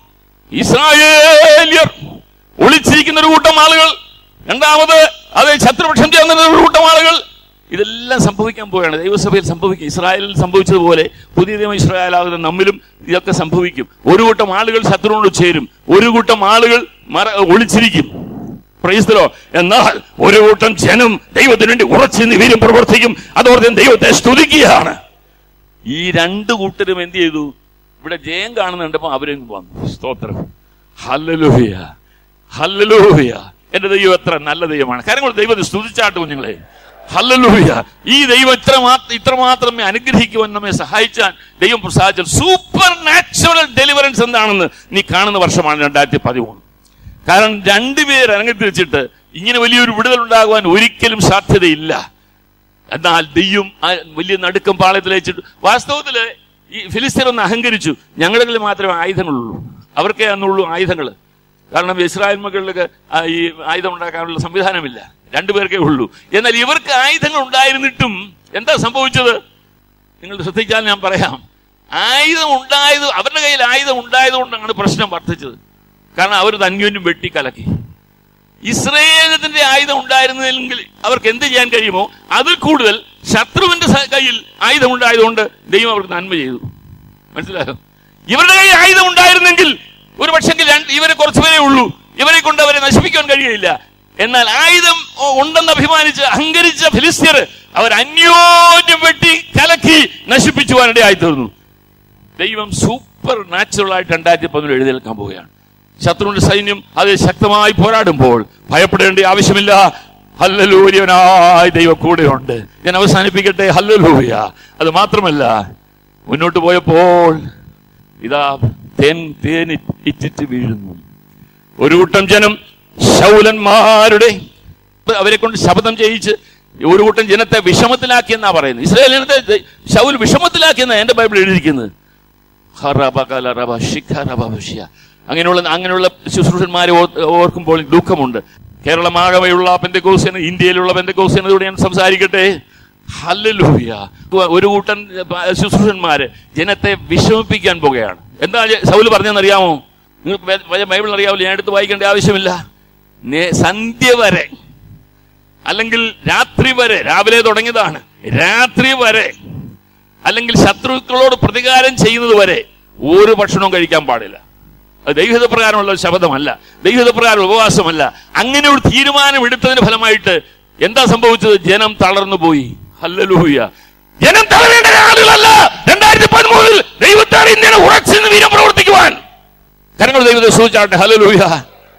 ഇസ്രായേലിയർ ഒളിച്ചിരിക്കുന്ന ഒരു കൂട്ടം ആളുകൾ രണ്ടാമത് അത് ശത്രുപക്ഷം ചേർന്ന ഒരു കൂട്ടം ആളുകൾ ഇതെല്ലാം സംഭവിക്കാൻ പോവുകയാണ് ദൈവസഭയിൽ സംഭവിക്കും ഇസ്രായേലിൽ സംഭവിച്ചതുപോലെ പുതിയ ദൈവം ഇസ്രായേലാകുന്ന നമ്മിലും ഇതൊക്കെ സംഭവിക്കും ഒരു കൂട്ടം ആളുകൾ ശത്രുവിനോട് ചേരും ഒരു കൂട്ടം ആളുകൾ മറ ഒളിച്ചിരിക്കും പ്രൈസ്തലോ എന്നാൽ ഒരു കൂട്ടം ജനം ദൈവത്തിന് വേണ്ടി ഉറച്ചു നിവരും പ്രവർത്തിക്കും അതോടൊപ്പം ദൈവത്തെ സ്തുതിക്കുകയാണ് ഈ രണ്ട് കൂട്ടരും എന്ത് ചെയ്തു ഇവിടെ ജയം കാണുന്നുണ്ടപ്പോ അവരും വന്നു സ്തോത്രം ഹല്ലലൂഹ്യ ഹല്ലലൂഹ്യ എന്റെ ദൈവം എത്ര നല്ല ദൈവമാണ് കാര്യങ്ങൾ ദൈവത്തെ സ്തുതിച്ചാട്ട് കുഞ്ഞുങ്ങളെ ഹല്ലലൂഹ്യ ഈ ദൈവം ഇത്ര മാത്രം ഇത്രമാത്രമേ അനുഗ്രഹിക്കുവാൻ നമ്മെ സഹായിച്ചാൽ ദൈവം പ്രസാദിച്ചാൽ സൂപ്പർ നാച്ചുറൽ ഡെലിവറൻസ് എന്താണെന്ന് നീ കാണുന്ന വർഷമാണ് രണ്ടായിരത്തി പതിമൂന്ന് കാരണം രണ്ടുപേർ ഇറങ്ങിത്തിരിച്ചിട്ട് ഇങ്ങനെ വലിയൊരു വിടുതൽ ഉണ്ടാകുവാൻ ഒരിക്കലും സാധ്യതയില്ല എന്നാൽ ദൈവം ആ വലിയ നടുക്കം പാളയത്തിൽ അയച്ചിട്ട് വാസ്തവത്തില് ഈ ഫിലിസ്തീൻ ഒന്ന് അഹങ്കരിച്ചു ഞങ്ങളുടെ കയ്യിൽ മാത്രമേ ആയുധങ്ങളുള്ളൂ അവർക്കേ അന്നുള്ളൂ ആയുധങ്ങൾ കാരണം ഇസ്രായേൽ മക്കളിലൊക്കെ ആ ഈ ആയുധം ഉണ്ടാക്കാനുള്ള സംവിധാനമില്ല രണ്ടുപേർക്കേ ഉള്ളൂ എന്നാൽ ഇവർക്ക് ആയുധങ്ങൾ ഉണ്ടായിരുന്നിട്ടും എന്താ സംഭവിച്ചത് നിങ്ങൾ ശ്രദ്ധിച്ചാൽ ഞാൻ പറയാം ആയുധം ഉണ്ടായത് അവരുടെ കയ്യിൽ ആയുധം ഉണ്ടായതുകൊണ്ടാണ് പ്രശ്നം വർദ്ധിച്ചത് കാരണം അവർ അന്യോന്യം വെട്ടിക്കലക്കി ഇസ്രയേലത്തിന്റെ ആയുധം ഉണ്ടായിരുന്നെങ്കിൽ അവർക്ക് എന്ത് ചെയ്യാൻ കഴിയുമോ അതിൽ കൂടുതൽ ശത്രുവിന്റെ സ- കയ്യിൽ ആയുധം ഉണ്ടായതുകൊണ്ട് ദൈവം അവർക്ക് നന്മ ചെയ്തു മനസ്സിലായോ ഇവരുടെ കയ്യിൽ ആയുധം ഉണ്ടായിരുന്നെങ്കിൽ ഒരു പക്ഷെങ്കിൽ രണ്ട് ഇവരെ കുറച്ചുപേരേ ഉള്ളൂ ഇവരെ കൊണ്ട് അവരെ നശിപ്പിക്കാൻ കഴിയുകയില്ല എന്നാൽ ആയുധം ഒ- ഉണ്ടെന്ന് അഭിമാനിച്ച് അഹങ്കരിച്ച ഫിലിസ്തീർ അവർ അന്യോന്യം വെട്ടി കലക്കി നശിപ്പിച്ചുവാനിടയായി തീർന്നു ദൈവം സൂപ്പർ നാച്ചുറൽ ആയിട്ട് രണ്ടായിരത്തി പതിനൊന്ന് എഴുന്നേൽക്കാൻ പോവുകയാണ് ശത്രുവിന്റെ സൈന്യം അത് ശക്തമായി പോരാടുമ്പോൾ ഭയപ്പെടേണ്ട ആവശ്യമില്ല ഹല്ലലൂര്യവനായി ദൈവം കൂടെയുണ്ട് ഞാൻ അവസാനിപ്പിക്കട്ടെ ഹല്ലലൂയ അത് മാത്രമല്ല മുന്നോട്ട് പോയപ്പോൾ ഇതാ തേൻ തേൻ ഇറ്റിറ്റ് വീഴുന്നു ഒരു കൂട്ടം ജനം ശൗലന്മാരുടെ അവരെ കൊണ്ട് ശബ്ദം ചെയ്യിച്ച് ഒരു കൂട്ടം ജനത്തെ വിഷമത്തിലാക്കിയെന്നാ പറയുന്നത് ഇസ്രായേൽ ജനത്തെ ശൗൽ വിഷമത്തിലാക്കിയെന്നാ എന്റെ ബൈബിൾ എഴുതിയിരിക്കുന്നത് ഹറബകലറബ ശിഖരബബശ്യ. അങ്ങനെയുള്ള അങ്ങനെയുള്ള ശുശ്രൂഷന്മാരെ ഓർ- ഓർക്കുമ്പോൾ ദുഃഖമുണ്ട് കേരളമാകവയുള്ള പെന്തക്കോസിന് ഇന്ത്യയിലുള്ള പെന്തക്കോസിനോട് ഞാൻ സംസാരിക്കട്ടെ ഹല്ലേലൂയ ഒരു കൂട്ടം ശുശ്രൂഷന്മാര് ജനത്തെ വിഷമിപ്പിക്കാൻ പോകുകയാണ് എന്താ സൗല് പറഞ്ഞെന്നറിയാമോ നിങ്ങൾ ബൈബിൾ അറിയാമല്ലോ ഞാൻ എടുത്ത് വായിക്കേണ്ട ആവശ്യമില്ല നേ- സന്ധ്യ വരെ അല്ലെങ്കിൽ രാത്രി വരെ രാവിലെ തുടങ്ങിയതാണ് രാത്രി വരെ അല്ലെങ്കിൽ ശത്രുക്കളോട് പ്രതികാരം ചെയ്യുന്നത് വരെ ഒരു ഭക്ഷണവും കഴിക്കാൻ പാടില്ല അത് ദൈവഹിത പ്രകാരമുള്ള ഒരു ശബ്ദമല്ല ദൈവഹിത പ്രകാരം ഉപവാസമല്ല അങ്ങനെ ഒരു തീരുമാനം എടുത്തതിന് ഫലമായിട്ട് എന്താ സംഭവിച്ചത് ജനം തളർന്നു പോയി ഹല്ലലൂയ ജനം തളരേണ്ട ആളുകളല്ല രണ്ടായിരത്തി പതിമൂന്നിൽ ദൈവത്താൽ ഇന്ത്യനെ ഉറച്ചു വീരം പ്രവർത്തിക്കുവാൻ കരങ്ങൾ ദൈവത്തെ സൂചിച്ചാട്ടെ ഹല്ലലൂയ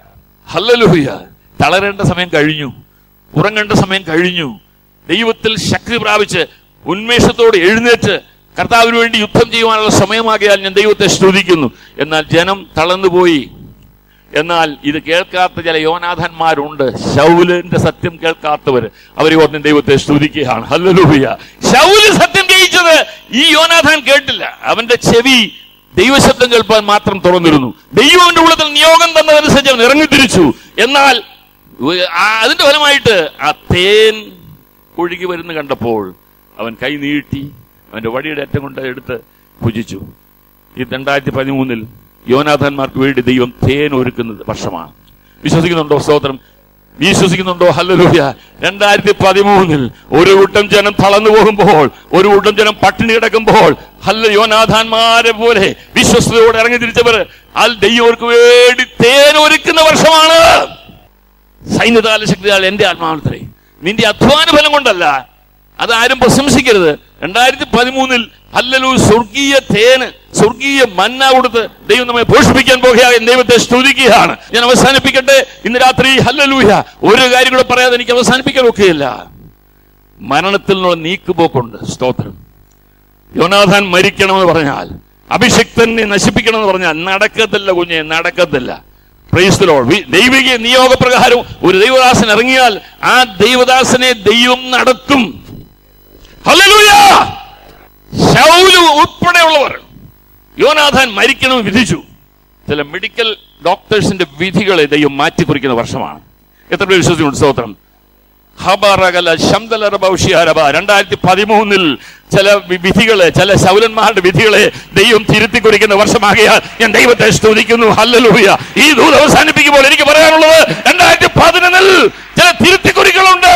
ഹല്ലലൂയ തളരേണ്ട സമയം കഴിഞ്ഞു ഉറങ്ങേണ്ട സമയം കഴിഞ്ഞു ദൈവത്തിൽ ശക്തി പ്രാപിച്ച് ഉന്മേഷത്തോടെ എഴുന്നേറ്റ് കർത്താവിന് വേണ്ടി യുദ്ധം ചെയ്യുവാനുള്ള സമയമാകിയാൽ ഞാൻ ദൈവത്തെ സ്തുതിക്കുന്നു എന്നാൽ ജനം തളർന്നുപോയി എന്നാൽ ഇത് കേൾക്കാത്ത ചില യോനാഥന്മാരുണ്ട് ശൗലിന്റെ സത്യം കേൾക്കാത്തവർ അവരെ ഓർത്തും ദൈവത്തെ സ്തുതിക്കുകയാണ് ഹല്ലേലൂയ ശൗല് സത്യം ജയിച്ചത് ഈ യോനാഥാൻ കേട്ടില്ല അവന്റെ ചെവി ദൈവശബ്ദം കേൾപ്പാൻ മാത്രം തുറന്നിരുന്നു ദൈവന്റെ ഉള്ളത്തിൽ നിയോഗം തന്നതനുസരിച്ച് അവൻ ഇറങ്ങിത്തിരിച്ചു എന്നാൽ ഉ- ആ- അതിന്റെ ഫലമായിട്ട് ആ തേൻ ഒഴുകി വരുന്ന കണ്ടപ്പോൾ അവൻ കൈ നീട്ടി അവന്റെ വടിയുടെ അറ്റം കൊണ്ട് എടുത്ത് ഭുജിച്ചു ഈ രണ്ടായിരത്തി പതിമൂന്നിൽ യോനാഥന്മാർക്ക് വേണ്ടി ദൈവം തേൻ ഒരുക്കുന്നത് വർഷമാണ് വിശ്വസിക്കുന്നുണ്ടോ സ്തോത്രം വിശ്വസിക്കുന്നുണ്ടോ ഹല്ലലൂയ രണ്ടായിരത്തി പതിമൂന്നിൽ ഒരു കൂട്ടം ജനം തളർന്നു പോകുമ്പോൾ ഒരു കൂട്ടം ജനം പട്ടിണി കിടക്കുമ്പോൾ ഹല്ല യോനാഥാന്മാരെ പോലെ വിശ്വസ്തയോടെ ഇറങ്ങി തിരിച്ചവർ അൽ ദൈവർക്ക് വേണ്ടി തേൻ ഒരുക്കുന്ന വർഷമാണ് സൈന്യതാല ശക്തിയാൽ എന്റെ ആത്മാവത്രേ നിന്റെ അധ്വാന ഫലം കൊണ്ടല്ല അത് ആരും പ്രശംസിക്കരുത് രണ്ടായിരത്തി പതിമൂന്നിൽ അല്ലലൂ സ്വർഗീയ തേന് സ്വർഗീയ മന്ന കൊടുത്ത് ദൈവം നമ്മെ പോഷിപ്പിക്കാൻ പോകുകയാണ് ദൈവത്തെ സ്തുതിക്കുകയാണ് ഞാൻ അവസാനിപ്പിക്കട്ടെ ഇന്ന് രാത്രി ഹല്ലലൂയ ഒരു കാര്യം കൂടെ പറയാതെ എനിക്ക് അവസാനിപ്പിക്കാൻ ഒക്കെയില്ല മരണത്തിൽ നിന്നുള്ള നീക്കുപോക്കുണ്ട് സ്തോത്രം യോനാഥാൻ മരിക്കണമെന്ന് പറഞ്ഞാൽ അഭിഷിക്തനെ നശിപ്പിക്കണമെന്ന് പറഞ്ഞാൽ നടക്കത്തില്ല കുഞ്ഞെ നടക്കത്തില്ല പ്രൈസ് ലോഡ് ദൈവിക നിയോഗപ്രകാരം ഒരു ദൈവദാസൻ ഇറങ്ങിയാൽ ആ ദൈവദാസനെ ദൈവം നടത്തും ഹല്ലേലൂയ ശൗല് ഉൾപ്പെടെയുള്ളവർ യോനാഥാൻ മരിക്കണമെന്ന് വിധിച്ചു ചില മെഡിക്കൽ ഡോക്ടേഴ്സിന്റെ വിധികളെ ദൈവം മാറ്റിക്കുറിക്കുന്ന വർഷമാണ് എത്ര പേര് വിശ്വസിക്കുന്നുണ്ട് സ്തോത്രം ഹബറകല ശംദലറ ഭൗഷിയാരബ രണ്ടായിരത്തി പതിമൂന്നിൽ ചില വി- വിധികളെ ചില ശൗലന്മാരുടെ വിധികളെ ദൈവം തിരുത്തി കുറിക്കുന്ന വർഷമാകിയാൽ ഞാൻ ദൈവത്തെ സ്തുതിക്കുന്നു ഹല്ലലൂയ ഈ ദൂത് അവസാനിപ്പിക്കുമ്പോൾ എനിക്ക് പറയാനുള്ളത് രണ്ടായിരത്തി പതിനൊന്നിൽ ചില തിരുത്തി കുറികളുണ്ട്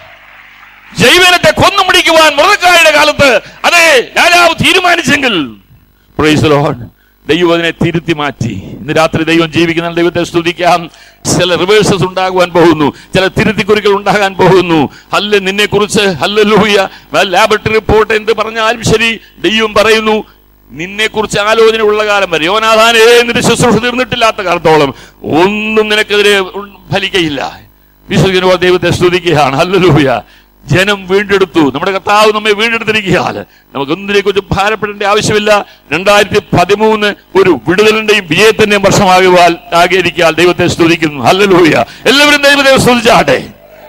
ജൈവനത്തെ കൊന്നുമുടിക്കുവാൻ മൃതക്കായുടെ കാലത്ത് അതെ രാജാവ് തീരുമാനിച്ചെങ്കിൽ Praise the Lord. ദൈവം അതിനെ തിരുത്തി മാറ്റി ഇന്ന് രാത്രി ദൈവം ജീവിക്കുന്ന ദൈവത്തെ സ്തുതിക്കാം ചില റിവേഴ്സസ് ഉണ്ടാകുവാൻ പോകുന്നു ചില തിരുത്തിക്കുറികൾ ഉണ്ടാകാൻ പോകുന്നു അല്ല നിന്നെ കുറിച്ച് ഹല്ലലൂയ ലാബറട്ടറി റിപ്പോർട്ട് എന്ത് പറഞ്ഞാലും ശരി ദൈവം പറയുന്നു നിന്നെ കുറിച്ച് ആലോചന ഉള്ള കാലം വരെ യോനാഥാനേ നിന്റെ ശുശ്രൂഷ തീർന്നിട്ടില്ലാത്ത കാലത്തോളം ഒന്നും നിനക്കെതിരെ ഉ- ഫലിക്കയില്ല വിശ്വസിക്കുന്ന ദൈവത്തെ സ്തുതിക്കുകയാണ് ഹല്ലലൂയ ജനം വീണ്ടെടുത്തു നമ്മുടെ കർത്താവ് നമ്മെ വീണ്ടെടുത്തിരിക്കുകയാൽ നമുക്ക് ഒന്നിനെ കുറിച്ച് ഭാരപ്പെടേണ്ട ആവശ്യമില്ല രണ്ടായിരത്തി പതിമൂന്ന് ഒരു വിടുതലിന്റെയും വിജയത്തിന്റെയും വർഷമാകുവാൻ ആഗ്രഹിക്കാൻ ദൈവത്തെ സ്തുതിക്കുന്നു ഹല്ലലൂയ എല്ലാവരും ദൈവത്തെ സ്തുതിച്ചാട്ടെ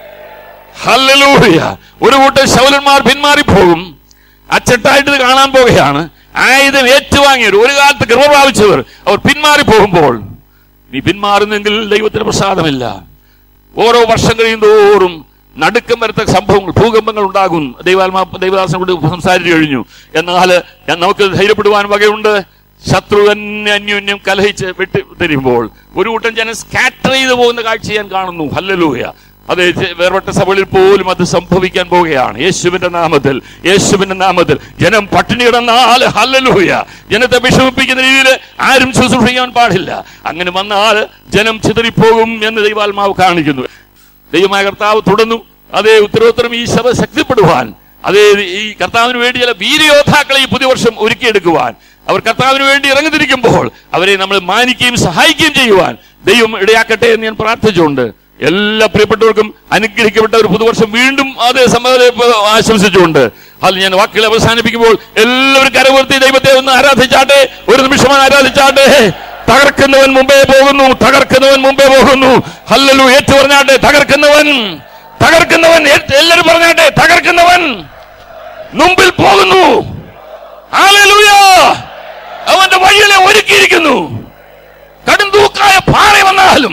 ഹല്ലലൂയ ഒരു കൂട്ടം ശൗലന്മാർ പിന്മാറിപ്പോകും അച്ചട്ടായിട്ട് ഇത് കാണാൻ പോകുകയാണ് ആയുധം ഏറ്റുവാങ്ങിയവർ ഒരു കാലത്ത് കൃപ പ്രാപിച്ചവർ അവർ പിന്മാറി പോകുമ്പോൾ നീ പിന്മാറുന്നെങ്കിൽ ദൈവത്തിന് പ്രസാദമില്ല ഓരോ വർഷം കഴിയും തോറും നടുക്കം വരത്തക്ക സംഭവങ്ങൾ ഭൂകമ്പങ്ങൾ ഉണ്ടാകും ദൈവാത്മാ ദൈവദാസനെ കൊണ്ട് സംസാരിച്ചു കഴിഞ്ഞു എന്നാൽ ഞാൻ നമുക്ക് ധൈര്യപ്പെടുവാൻ വകയുണ്ട് ശത്രു തന്നെ അന്യോന്യം കലഹിച്ച് വെട്ടി തരുമ്പോൾ ഒരു കൂട്ടം ജനം സ്കാറ്റർ ചെയ്തു പോകുന്ന കാഴ്ച ഞാൻ കാണുന്നു ഹല്ലലൂയ അതെ ചെ- വേർപെട്ട സഭകളിൽ പോലും അത് സംഭവിക്കാൻ പോവുകയാണ് യേശുവിന്റെ നാമത്തിൽ യേശുവിന്റെ നാമത്തിൽ ജനം പട്ടിണി കിടന്നാൽ ഹല്ലലൂയ ജനത്തെ വിഷമിപ്പിക്കുന്ന രീതിയിൽ ആരും ശുശ്രൂഷിക്കാൻ പാടില്ല അങ്ങനെ വന്നാൽ ജനം ചിതറിപ്പോകും എന്ന് ദൈവാത്മാവ് കാണിക്കുന്നു ദൈവമായ കർത്താവ് തുടർന്നു അതേ ഉത്തരോത്തരം ഈ സഭ ശക്തിപ്പെടുവാൻ അതേ ഈ കർത്താവിന് വേണ്ടി ചില വീരയോദ്ധാക്കളെ ഈ പുതിയ വർഷം ഒരുക്കിയെടുക്കുവാൻ അവർ കർത്താവിന് വേണ്ടി ഇറങ്ങിത്തിരിക്കുമ്പോൾ അവരെ നമ്മൾ മാനിക്കുകയും സഹായിക്കുകയും ചെയ്യുവാൻ ദൈവം ഇടയാക്കട്ടെ എന്ന് ഞാൻ പ്രാർത്ഥിച്ചുകൊണ്ട് എല്ലാ പ്രിയപ്പെട്ടവർക്കും അനുഗ്രഹിക്കപ്പെട്ട ഒരു പുതുവർഷം വീണ്ടും അതേ സമ്മതം ആശംസിച്ചുകൊണ്ട് അതിൽ ഞാൻ വാക്കുകൾ അവസാനിപ്പിക്കുമ്പോൾ എല്ലാവരും കരവർത്തി ദൈവത്തെ ഒന്ന് ആരാധിച്ചാട്ടെ ഒരു നിമിഷം ആരാധിച്ചാട്ടെ തകർക്കുന്നവൻ മുമ്പേ പോകുന്നു തകർക്കുന്നവൻ മുമ്പേ പോകുന്നു ഹല്ലലു ഏറ്റു പറഞ്ഞാട്ടെ തകർക്കുന്നവൻ തകർക്കുന്നവൻ ഏറ്റ് എല്ലാവരും പറഞ്ഞാട്ടെ തകർക്കുന്നവൻ മുമ്പിൽ പോകുന്നു ഹല്ലേലൂയ അവന്റെ വഴിയിലെ ഒരുക്കിയിരിക്കുന്നു കടുംതൂക്കായ പാറ വന്നാലും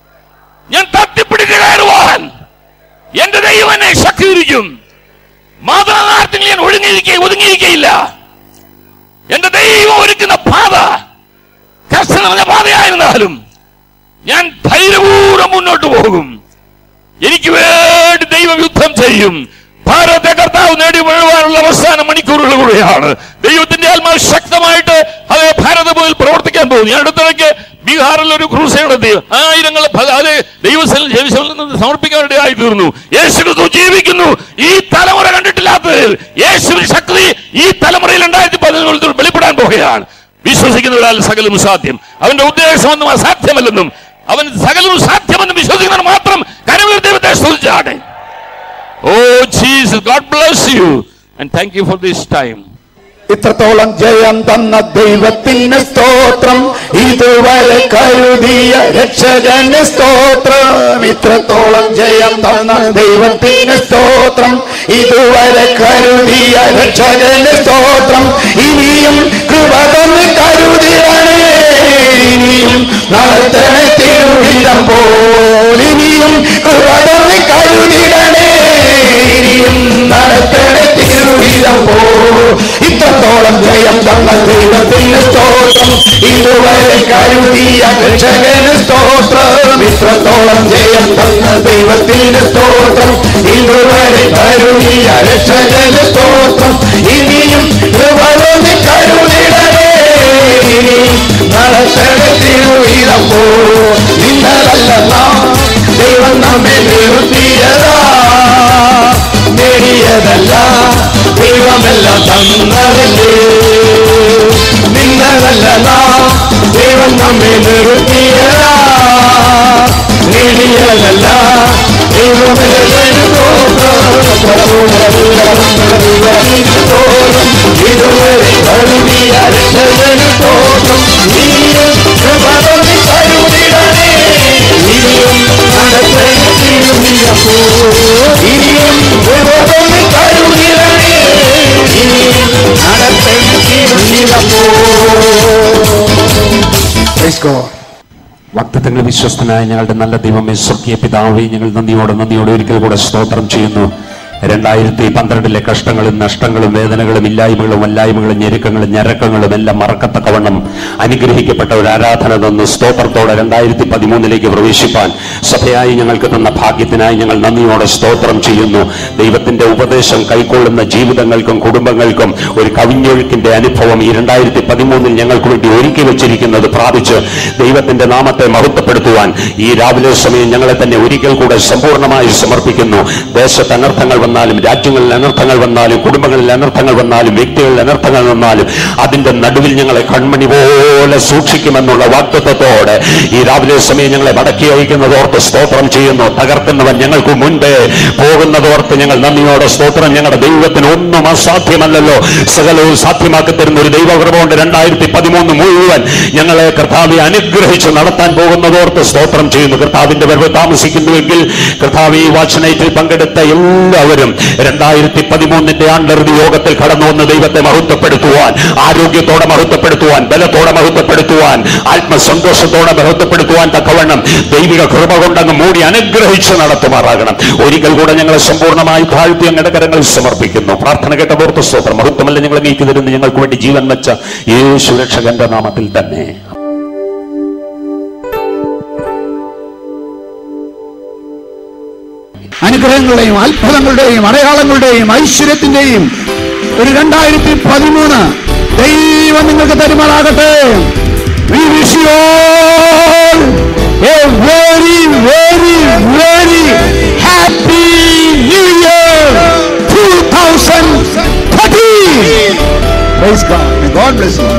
ഞാൻ തട്ടിപ്പിടിച്ച് കയറുവാൻ എന്റെ ദൈവം എന്നെ ശക്തീകരിക്കും മാതാകാരത്തിൽ ഞാൻ ഒഴുങ്ങിയിരിക്കെ ഒതുങ്ങിയിരിക്കയില്ല എന്റെ ദൈവം ഒരുക്കുന്ന പാത കർശന നിറഞ്ഞ പാതയായിരുന്നാലും ഞാൻ ധൈര്യപൂർവ്വം മുന്നോട്ട് പോകും എനിക്ക് വേണ്ടി ദൈവം യുദ്ധം ചെയ്യും ഭാരതത്തെ കർത്താവ് നേടി വീഴുവാനുള്ള അവസാന മണിക്കൂറുകൾ കൂടെയാണ് ദൈവത്തിന്റെ ആത്മാവ് ശക്തമായിട്ട് അതേ ഭാരത മുതൽ പ്രവർത്തിക്കാൻ പോകുന്നു ഞാൻ അടുത്തിടയ്ക്ക് ബീഹാറിൽ ഒരു ക്രൂസ് നടത്തി ആയിരങ്ങൾ ഭ- അതേ ദൈവസ്ഥലിൽ ജെറുസലേമിൽ നിന്ന് സമർപ്പിക്കാൻ ഇടയായി തീർന്നു യേശു ക്രിസ്തു ജീവിക്കുന്നു ഈ തലമുറ കണ്ടിട്ടില്ലാത്തതിൽ യേശുവിന്റെ ശക്തി ഈ തലമുറയിൽ രണ്ടായിരത്തി പതിനൊന്നിൽ വെളിപ്പെടാൻ പോകുകയാണ് വിശ്വസിക്കുന്നവരാൽ സകലം സാധ്യം അവന്റെ ഉദ്ദേശമൊന്നും അസാധ്യമല്ലെന്നും അവൻ സകലവും സാധ്യമെന്ന് വിശ്വസിക്കുന്നവർ മാത്രം കരവിൽ ദൈവത്തെ സ്തുതിച്ചാട്ടെ oh Jesus God bless you and thank you for this time ഇത്രത്തോളം ജയം തന്ന ദൈവത്തിന് സ്തോത്രം ഇതുവരെ കരുതിയ രക്ഷകന് സ്തോത്രം ഇത്രത്തോളം ജയം തന്ന ദൈവത്തിന് സ്തോത്രം ഇതുവരെ കരുതിയ രക്ഷകന് സ്തോത്രം ഇനിയും കൃപ തന്ന് കരുതിയണേ ഇനിയും നടത്തണേ തിരുവിധം പോൽ ഇനിയും കൃപ തന്ന് കരുതിടണേ ഇനിയും നടത്തണേ തിരുവിധം പോ ഇത്രത്തോളം ജയം തന്ന ദൈവത്തിന് സ്തോത്രം ഇതുവരെ കരുതിയ രക്ഷകന് സ്തോത്രം ഇത്രത്തോളം ജയം തന്ന ദൈവത്തിന് സ്തോത്രം ഇതുവരെ കരുതിയ രക്ഷകന് സ്തോത്രം ഇനിയും കൃപതൊന്ന് കരുതിടണേ ഇനിയും നടത്തണേ തിരുവിധം പോ നിന്നതല്ല നാം ദൈവം നമ്മെ നിർത്തിയതാ നേടിയതല്ല ദൈവമെല്ലാം തന്നതല്ലേ നിന്നതല്ല നാം ദൈവം നമ്മെ നിർത്തിയതാ നേടിയതല്ല ഇതുവരെ കരുതിയ രക്ഷകന് തോന്നും നീയും കൃപതൊന്ന് കരുതിടണേ ഇനിയും നടത്തേ തിരുമിയപ്പോ ഇനിയും കൃപതൊന്ന് കരുതിടണേ ഇനിയും നടത്തേ തിരുമിയപ്പോ Praise God. വാഗ്ദത്തങ്ങൾ വിശ്വസ്തനായ ഞങ്ങളുടെ നല്ല ദൈവമേ സ്വർഗീയ പിതാവേ ഞങ്ങൾ നന്ദിയോടെ നന്ദിയോടെ ഒരിക്കൽ കൂടെ സ്തോത്രം ചെയ്യുന്നു രണ്ടായിരത്തി പന്ത്രണ്ടിലെ കഷ്ടങ്ങളും നഷ്ടങ്ങളും വേദനകളും ഇല്ലായ്മകളും വല്ലായ്മകളും ഞെരുക്കങ്ങളും ഞരക്കങ്ങളും എല്ലാം മറക്കത്തക്കവണ്ണം അനുഗ്രഹിക്കപ്പെട്ട ഒരു ആരാധന തന്നു സ്തോത്രത്തോടെ രണ്ടായിരത്തി പതിമൂന്നിലേക്ക് പ്രവേശിപ്പാൻ സഭയായി ഞങ്ങൾക്ക് തന്ന ഭാഗ്യത്തിനായി ഞങ്ങൾ നന്ദിയോടെ സ്തോത്രം ചെയ്യുന്നു ദൈവത്തിന്റെ ഉപദേശം കൈക്കൊള്ളുന്ന ജീവിതങ്ങൾക്കും കുടുംബങ്ങൾക്കും ഒരു കവിഞ്ഞൊഴുക്കിന്റെ അനുഭവം ഈ രണ്ടായിരത്തി പതിമൂന്നിൽ ഞങ്ങൾക്ക് വേണ്ടി ഒരുക്കി വെച്ചിരിക്കുന്നത് പ്രാപിച്ച് ദൈവത്തിന്റെ നാമത്തെ മഹത്വപ്പെടുത്തുവാൻ ഈ രാവിലെ സമയം ഞങ്ങളെ തന്നെ ഒരിക്കൽ കൂടെ സമ്പൂർണ്ണമായി സമർപ്പിക്കുന്നു ദേശത്ത് അനർത്ഥങ്ങൾ വന്നാലും രാജ്യങ്ങളിൽ അനർത്ഥങ്ങൾ വന്നാലും കുടുംബങ്ങളിൽ അനർത്ഥങ്ങൾ വന്നാലും വ്യക്തികളിൽ അനർത്ഥങ്ങൾ വന്നാലും അതിന്റെ നടുവിൽ ഞങ്ങളെ കൺമണി പോലെ സൂക്ഷിക്കുമെന്നുള്ള വാക്തത്വത്തോടെ ഈ രാവിലെ സമയം ഞങ്ങളെ മടക്കി അയക്കുന്നത് ഓർത്ത് സ്തോത്രം ചെയ്യുന്നു തകർക്കുന്നവൻ ഞങ്ങൾക്ക് മുൻപേ പോകുന്നതോർത്ത് ഞങ്ങൾ നന്ദിയോടെ സ്തോത്രം ഞങ്ങളുടെ ദൈവത്തിന് ഒന്നും അസാധ്യമല്ലല്ലോ സകലവും സാധ്യമാക്കി തരുന്ന ഒരു ദൈവകൃപ കൊണ്ട് രണ്ടായിരത്തി പതിമൂന്ന് മുഴുവൻ ഞങ്ങളെ കർത്താവെ അനുഗ്രഹിച്ച് നടത്താൻ പോകുന്നതോർത്ത് സ്തോത്രം ചെയ്യുന്നു കർത്താവിന്റെ വരവ് താമസിക്കുന്നുവെങ്കിൽ കർത്താവ് ഈ വാച്ചനൈറ്റിൽ പങ്കെടുത്ത എല്ലാവരും രണ്ടായിരത്തി പതിമൂന്നിന്റെ ആണ്ടറുതി യോഗത്തിൽ കടന്നു വന്ന് ദൈവത്തെ മഹത്വപ്പെടുത്തുവാൻ ആരോഗ്യത്തോടെ മഹത്വപ്പെടുത്തുവാൻ ബലത്തോടെ മഹത്വപ്പെടുത്തുവാൻ ആത്മസന്തോഷത്തോടെ മഹത്വപ്പെടുത്തുവാൻ തക്കവണ്ണം ദൈവിക കൃപ കൊണ്ടങ്ങ് മൂടി അനുഗ്രഹിച്ച് നടത്തുമാറാകണം ഒരിക്കൽ കൂടെ ഞങ്ങളെ സമ്പൂർണ്ണമായി താഴ്ത്തി അങ്ങയുടെ കരങ്ങളിൽ സമർപ്പിക്കുന്നു പ്രാർത്ഥന കേട്ട പൂർത്ത സ്തോത്രം മഹത്വമല്ല ഞങ്ങൾ നീക്കി തരുന്ന ഞങ്ങൾക്ക് വേണ്ടി ജീവൻ വെച്ച യേശു രക്ഷകന്റെ നാമത്തിൽ തന്നെ അനുഗ്രഹങ്ങളുടെയും അത്ഭുതങ്ങളുടെയും അടയാളങ്ങളുടെയും ഐശ്വര്യത്തിന്റെയും ഒരു രണ്ടായിരത്തി പതിമൂന്ന് ദൈവം നിങ്ങൾക്ക് തരുമാറാകട്ടെ We wish you all a very, very, very happy New Year 2013. Praise God. May God bless you.